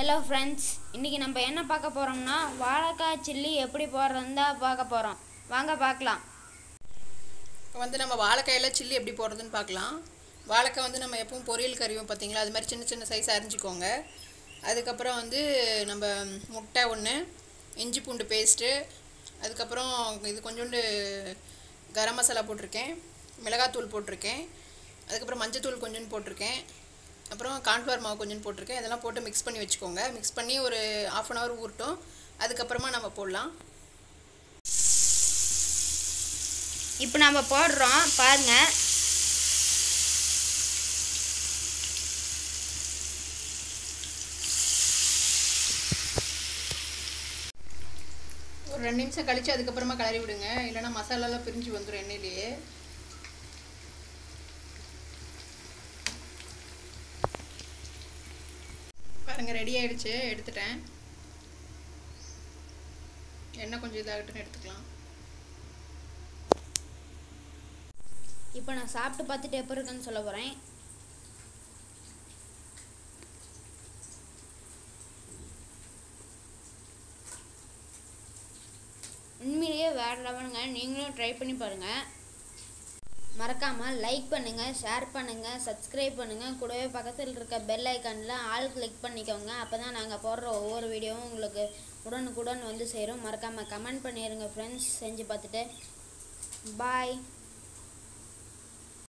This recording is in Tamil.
ஹலோ ஃப்ரெண்ட்ஸ் இன்றைக்கி நம்ம என்ன பார்க்க போகிறோம்னா வாழைக்காய் சில்லி எப்படி போடுறதுன்னு தான் பார்க்க போகிறோம் வாங்க பார்க்கலாம் இப்போ வந்து நம்ம வாழைக்காயில் சில்லி எப்படி போடுறதுன்னு பார்க்கலாம் வாழைக்காய் வந்து நம்ம எப்பவும் பொரியல் கறிவோம் பார்த்தீங்களா அது மாதிரி சின்ன சின்ன சைஸ் அரிஞ்சிக்கோங்க அதுக்கப்புறம் வந்து நம்ம முட்டை ஒன்று இஞ்சி பூண்டு பேஸ்ட்டு அதுக்கப்புறம் இது கொஞ்சோண்டு கரம் மசாலா போட்டிருக்கேன் மிளகாத்தூள் போட்டிருக்கேன் அதுக்கப்புறம் மஞ்சத்தூள் கொஞ்சோண்டு போட்டிருக்கேன் அப்புறம் கார்ன்ஃப்ளவர் மாவு கொஞ்சோண்டு போட்டிருக்கேன் இதெல்லாம் போட்டு மிக்ஸ் பண்ணி வச்சுக்கோங்க மிக்ஸ் பண்ணி ஒரு ஆஃப் அன் ஹவர் ஊறட்டும் அதுக்கப்புறமா நம்ம போடலாம் இப்போ நம்ம போடுறோம் பாருங்கள் ஒரு ரெண்டு நிமிஷம் கழித்து அதுக்கப்புறமா கிளறி விடுங்க இல்லைன்னா மசாலாலாம் பிரிஞ்சு வந்துடும் எண்ணெயிலேயே பாருங்க ரெடி ஆயிடுச்சு எடுத்துட்டேன் எண்ணெய் கொஞ்சம் இதாகட்டுன்னு எடுத்துக்கலாம் இப்போ நான் சாப்பிட்டு பார்த்துட்டு எப்படி இருக்குன்னு சொல்ல போகிறேன் உண்மையிலேயே வேறு லெவலுங்க நீங்களும் ட்ரை பண்ணி பாருங்கள் மறக்காமல் லைக் பண்ணுங்கள் ஷேர் பண்ணுங்கள் சப்ஸ்கிரைப் பண்ணுங்கள் கூடவே பக்கத்தில் இருக்க பெல் ஐக்கானில் ஆல் கிளிக் பண்ணிக்கோங்க அப்போ தான் நாங்கள் போடுற ஒவ்வொரு வீடியோவும் உங்களுக்கு உடனுக்குடன் வந்து சேரும் மறக்காமல் கமெண்ட் பண்ணிடுங்க ஃப்ரெண்ட்ஸ் செஞ்சு பார்த்துட்டு பாய்